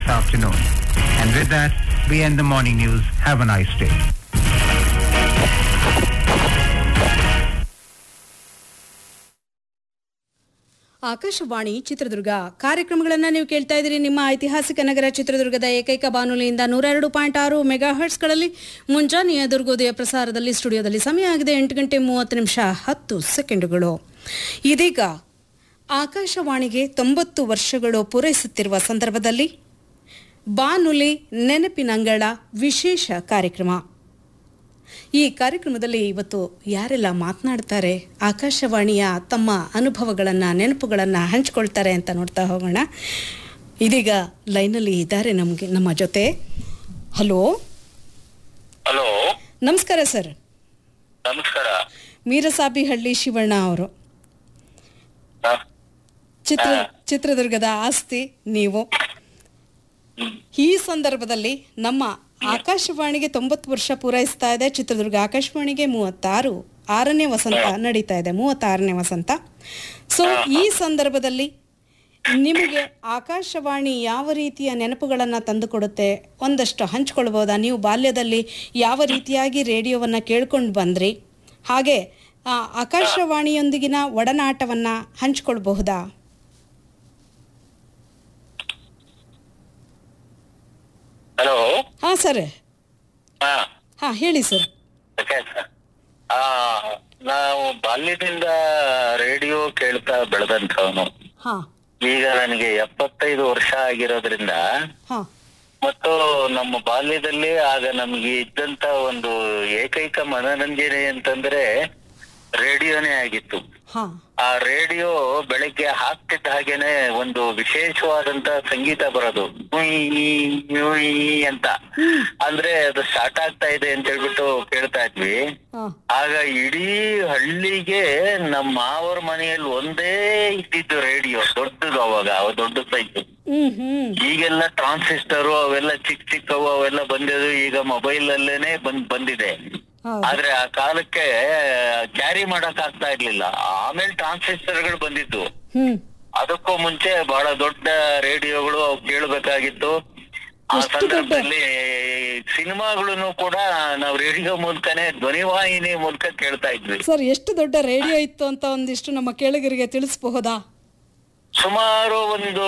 afternoon. And with that, we end the morning news. Have a nice day. Akashvani Chitradurga ಕಾರ್ಯಕ್ರಮಗಳನ್ನು ನೀವು ಕೇಳ್ತಾ ಇದ್ದೀರಿ ನಿಮ್ಮ ಐತಿಹಾಸಿಕ ನಗರ ಚಿತ್ರದುರ್ಗದ ಏಕೈಕ ಬಾನುಲಿಯಿಂದ ನೂರ ಎರಡು ಪಾಯಿಂಟ್ ಆರು ಮೆಗಾ ಹರ್ಟ್ಸ್ಗಳಲ್ಲಿ ಮುಂಜಾನೆಯ ದುರ್ಗೋದಯ ಪ್ರಸಾರದಲ್ಲಿ ಸ್ಟುಡಿಯೋದಲ್ಲಿ ಸಮಯ ಆಗಿದೆ ಎಂಟು ಗಂಟೆ ಮೂವತ್ತು ನಿಮಿಷ ಹತ್ತು ಸೆಕೆಂಡುಗಳು ಇದೀಗ ಆಕಾಶವಾಣಿಗೆ ತೊಂಬತ್ತು ವರ್ಷಗಳು ಪೂರೈಸುತ್ತಿರುವ ಸಂದರ್ಭದಲ್ಲಿ ಬಾನುಲಿ ನೆನಪಿನಂಗಳ ವಿಶೇಷ ಕಾರ್ಯಕ್ರಮ ಈ ಕಾರ್ಯಕ್ರಮದಲ್ಲಿ ಇವತ್ತು ಯಾರೆಲ್ಲ ಮಾತನಾಡ್ತಾರೆ ಆಕಾಶವಾಣಿಯ ತಮ್ಮ ಅನುಭವಗಳನ್ನು ನೆನಪುಗಳನ್ನು ಹಂಚ್ಕೊಳ್ತಾರೆ ಅಂತ ನೋಡ್ತಾ ಹೋಗೋಣ ಇದೀಗ ಲೈನಲ್ಲಿ ಇದ್ದಾರೆ ನಮಗೆ ನಮ್ಮ ಜೊತೆ ಹಲೋ ಹಲೋ ನಮಸ್ಕಾರ ಸರ್ ನಮಸ್ಕಾರ ಮೀರಸಾಬಿಹಳ್ಳಿ ಶಿವಣ್ಣ ಅವರು ಹ? ಚಿತ್ರ ಹಾ. ಚಿತ್ರದುರ್ಗದ ಆಸ್ತಿ ನೀವು ಈ ಸಂದರ್ಭದಲ್ಲಿ ನಮ್ಮ ಆಕಾಶವಾಣಿಗೆ ತೊಂಬತ್ತು ವರ್ಷ ಪೂರೈಸ್ತಾ ಇದೆ ಚಿತ್ರದುರ್ಗ ಆಕಾಶವಾಣಿಗೆ ಮೂವತ್ತಾರು ಆರನೇ ವಸಂತ ನಡೀತಾ ಇದೆ ಮೂವತ್ತಾರನೇ ವಸಂತ ಸೊ ಈ ಸಂದರ್ಭದಲ್ಲಿ ನಿಮಗೆ ಆಕಾಶವಾಣಿ ಯಾವ ರೀತಿಯ ನೆನಪುಗಳನ್ನು ತಂದುಕೊಡುತ್ತೆ ಒಂದಷ್ಟು ಹಂಚ್ಕೊಳ್ಬೋದಾ ನೀವು ಬಾಲ್ಯದಲ್ಲಿ ಯಾವ ರೀತಿಯಾಗಿ ರೇಡಿಯೋವನ್ನು ಕೇಳ್ಕೊಂಡು ಬಂದ್ರಿ ಹಾಗೆ ಆ, ಆಕಾಶವಾಣಿಯೊಂದಿಗಿನ ಒಡನಾಟವನ್ನು ಹಂಚ್ಕೊಳ್ಬಹುದಾ ಹಲೋ ಹಾಂ ಸರ್ ಹಾ ಹಾಂ ಹೇಳಿ ಸರ್ ಓಕೆ ಸರ್. ಆ ನಾವು ಬಾಲ್ಯದಿಂದ ರೇಡಿಯೋ ಕೇಳ್ತಾ ಬೆಳೆದಂಥವನು ಹಾಂ ಈಗ ನನಗೆ ಎಪ್ಪತ್ತೈದು ವರ್ಷ ಆಗಿರೋದ್ರಿಂದ ಹಾಂ ಮತ್ತು ನಮ್ಮ ಬಾಲ್ಯದಲ್ಲಿ ಆಗ ನಮ್ಗೆ ಇದ್ದಂತ ಒಂದು ಏಕೈಕ ಮನರಂಜನೆ ಅಂತಂದ್ರೆ ರೇಡಿಯೋನೇ ಆಗಿತ್ತು ಹಾಂ ಆ ರೇಡಿಯೋ ಬೆಳಗ್ಗೆ ಹಾಕ್ತಿದ್ದ ಹಾಗೇನೆ ಒಂದು ವಿಶೇಷವಾದಂತ ಸಂಗೀತ ಬರೋದು ಉಯ್, ಉಯ್ ಅಂತ ಅಂದ್ರೆ ಅದು ಸ್ಟಾರ್ಟ್ ಆಗ್ತಾ ಇದೆ ಅಂತ ಹೇಳ್ಬಿಟ್ಟು ಕೇಳ್ತಾ ಇದ್ವಿ ಹಾಂ ಆಗ ಇಡೀ ಹಳ್ಳಿಗೆ ನಮ್ಮ ಮಾವರ ಮನೆಯಲ್ಲಿ ಒಂದೇ ಇದ್ದಿದ್ದು ರೇಡಿಯೋ ದೊಡ್ಡದು ಅವಾಗ ಅವ ದೊಡ್ಡ ಸೈಜ್ ಹ್ಞೂ ಹ್ಞೂ ಈಗೆಲ್ಲ ಟ್ರಾನ್ಸಿಸ್ಟರ್ ಅವೆಲ್ಲ ಚಿಕ್ಕ ಚಿಕ್ಕವು ಅವೆಲ್ಲ ಬಂದಿದ್ದು ಈಗ ಮೊಬೈಲ್ ಅಲ್ಲೇನೆ ಬಂದ್ ಬಂದಿದೆ ಹೌದು ಆದ್ರೆ ಆ ಕಾಲಕ್ಕೆ ಕ್ಯಾರಿ ಮಾಡಕ್ ಆಗ್ತಾ ಇರ್ಲಿಲ್ಲ ಆಮೇಲೆ ಟ್ರಾನ್ಸಿಸ್ಟರ್ಗಳು ಬಂದಿದ್ದು ಹ್ಞೂ ಅದಕ್ಕೂ ಮುಂಚೆ ಬಹಳ ದೊಡ್ಡ ರೇಡಿಯೋಗಳು ಅವು ಕೇಳಬೇಕಾಗಿತ್ತು ಆ ಎಷ್ಟು ದೊಡ್ಡ? ಸಂದರ್ಭದಲ್ಲಿ ಸಿನಿಮಾಗಳನ್ನು ಕೂಡ ನಾವು ರೇಡಿಯೋ ಮೂಲಕನೇ ಧ್ವನಿವಾಹಿನಿ ಮೂಲಕ ಕೇಳ್ತಾ ಇದ್ವಿ ಸರ್ ಎಷ್ಟು ದೊಡ್ಡ ರೇಡಿಯೋ ಇತ್ತು ಅಂತ ಒಂದಿಷ್ಟು ನಮ್ಮ ಕೇಳುಗರಿಗೆ ತಿಳಿಸಬಹುದಾ ಸುಮಾರು ಒಂದು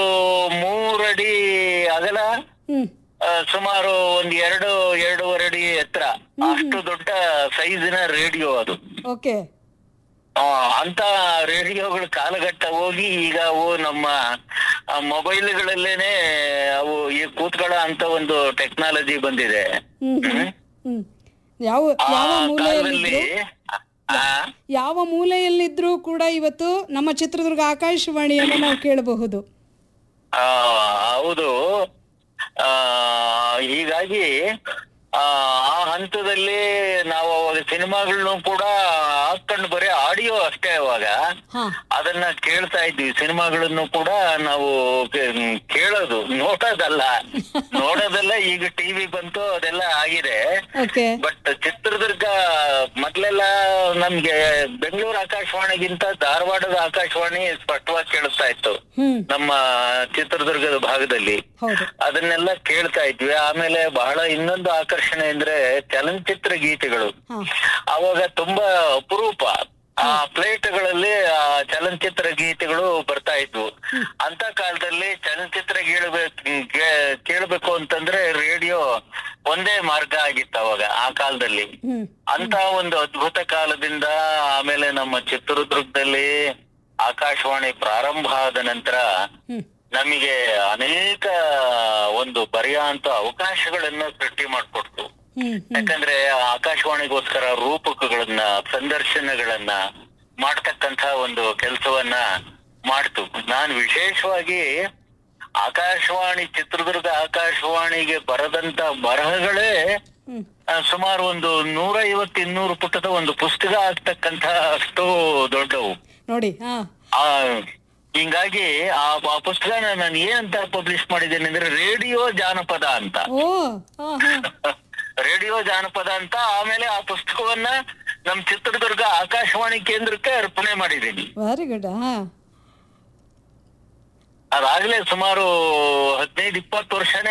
ಮೂರಡಿ ಅಗಲ ಹ್ಞೂ ಆ, ಸುಮಾರು ಒಂದ್ ಎರಡು ಎರಡೂವರೆ ಅಡಿ ಎತ್ತರ ಅಷ್ಟು ದೊಡ್ಡ ಸೈಜಿನ ರೇಡಿಯೋ ಅದು ಓಕೆ ಆ, ಅಂತ ರೇಡಿಯೋಗಳು ಕಾಲಘಟ್ಟ ಹೋಗಿ ಈಗ ಅವು ನಮ್ಮ ಆ, ಮೊಬೈಲ್ಗಳಲ್ಲೇನೆ ಅವು ಈ ಕೂತ್ಕೊಳ್ಳೋ ಅಂತ ಒಂದು ಟೆಕ್ನಾಲಜಿ ಬಂದಿದೆ ಹ್ಞೂ ಹ್ಞೂ ಹ್ಞೂ ಯಾವ ಆ ಯಾವ ಕಾಲದಲ್ಲಿ ಮೂಲೆಯಲ್ಲಿದ್ರು ಆ, ಯಾವ ಮೂಲೆಯಲ್ಲಿದ್ರೂ ಕೂಡ ಇವತ್ತು ನಮ್ಮ ಚಿತ್ರದುರ್ಗ ಆಕಾಶವಾಣಿಯನ್ನು ನಾವು ಕೇಳಬಹುದು ಆ, ಹೌದು ಆ, ಹೀಗಾಗಿ ಆ ಆ ಹಂತದಲ್ಲಿ ನಾವು ಅವಾಗ ಸಿನಿಮಾಗಳನ್ನು ಕೂಡ ಹಾಕೊಂಡು ಬರೀ ಆಡಿಯೋ ಅಷ್ಟೇ ಅವಾಗ ಹಾ ಅದನ್ನ ಕೇಳ್ತಾ ಇದ್ವಿ ಸಿನಿಮಾಗಳನ್ನು ಕೂಡ ನಾವು ಕೇ- ಕೇಳೋದು ನೋಡೋದಲ್ಲ ನೋಡೋದೆಲ್ಲ ಈಗ ಟಿವಿ ಬಂತು ಅದೆಲ್ಲ ಆಗಿದೆ ಓಕೆ ಬಟ್ ಚಿತ್ರದುರ್ಗ ಮೊದ್ಲೆಲ್ಲ ನಮ್ಗೆ ಬೆಂಗಳೂರು ಆಕಾಶವಾಣಿಗಿಂತ ಧಾರವಾಡದ ಆಕಾಶವಾಣಿ ಸ್ಪಷ್ಟವಾಗಿ ಕೇಳಿಸ್ತಾ ಇತ್ತು ಹ್ಮ್ ನಮ್ಮ ಚಿತ್ರದುರ್ಗದ ಭಾಗದಲ್ಲಿ ಹೌದು ಅದನ್ನೆಲ್ಲ ಕೇಳ್ತಾ ಇದ್ವಿ ಆಮೇಲೆ ಬಹಳ ಇನ್ನೊಂದು ಆಕರ್ಷಣೆ ಅಂದ್ರೆ ಚಲನಚಿತ್ರ ಗೀತೆಗಳು ಹಾ ಅವಾಗ ತುಂಬಾ ಅಪರೂಪ ಆ ಪ್ಲೇಟ್ಗಳಲ್ಲಿ ಆ ಚಲನಚಿತ್ರ ಗೀತೆಗಳು ಬರ್ತಾ ಇದ್ವು ಅಂತ ಕಾಲದಲ್ಲಿ ಚಲನಚಿತ್ರ ಕೇಳಬೇಕು ಕೇಳಬೇಕು ಅಂತಂದ್ರೆ ರೇಡಿಯೋ ಒಂದೇ ಮಾರ್ಗ ಆಗಿತ್ತು ಅವಾಗ ಆ ಕಾಲದಲ್ಲಿ ಹ್ಮ್ ಅಂತ ಒಂದು ಅದ್ಭುತ ಕಾಲದಿಂದ ಆಮೇಲೆ ನಮ್ಮ ಚಿತ್ರದುರ್ಗದಲ್ಲಿ ಆಕಾಶವಾಣಿ ಪ್ರಾರಂಭ ಆದ ನಂತರ ಹ್ಮ್ ನಮಗೆ ಅನೇಕ ಒಂದು ಬರೆಯುವಂತ ಅವಕಾಶಗಳನ್ನ ಸೃಷ್ಟಿ ಮಾಡಿಕೊಡ್ತು ಹ್ಮ್ ಹ್ಮ್ ಯಾಕಂದ್ರೆ ಆಕಾಶವಾಣಿಗೋಸ್ಕರ ರೂಪಕಗಳನ್ನ ಸಂದರ್ಶನಗಳನ್ನ ಮಾಡ್ತಕ್ಕಂತ ಒಂದು ಕೆಲಸವನ್ನ ಮಾಡ್ತು ನಾನು ವಿಶೇಷವಾಗಿ ಆಕಾಶವಾಣಿ ಚಿತ್ರದುರ್ಗ ಆಕಾಶವಾಣಿಗೆ ಬರದಂತ ಬರಹಗಳೇ ಹ್ಮ್ ಆ, ಸುಮಾರು ಒಂದು ನೂರ ಐವತ್ತು ಇನ್ನೂರು ಪುಟದ ಒಂದು ಪುಸ್ತಕ ಆಗ್ತಕ್ಕಂತ ಅಷ್ಟು ದೊಡ್ಡವು ನೋಡಿ ಹಾ ಆ ಹಿಂಗಾಗಿ ಆ ಆ ಪುಸ್ತಕನ ನಾನು ಏನಂತ ಪಬ್ಲಿಷ್ ಮಾಡಿದ್ದೇನೆ ಅಂದ್ರೆ ರೇಡಿಯೋ ಜಾನಪದ ಅಂತ ಓ ಹಾ ಹಾ ರೇಡಿಯೋ ಜಾನಪದ ಅಂತ ಆಮೇಲೆ ಆ ಪುಸ್ತಕವನ್ನ ನಮ್ ಚಿತ್ರದುರ್ಗ ಆಕಾಶವಾಣಿ ಕೇಂದ್ರಕ್ಕೆ ಅರ್ಪಣೆ ಮಾಡಿದ್ದೀನಿ ವೆರಿ ಗುಡ್ ಹಾ ಅದಾಗ್ಲೇ ಸುಮಾರು ಹದಿನೈದು ಇಪ್ಪತ್ತು ವರ್ಷನೇ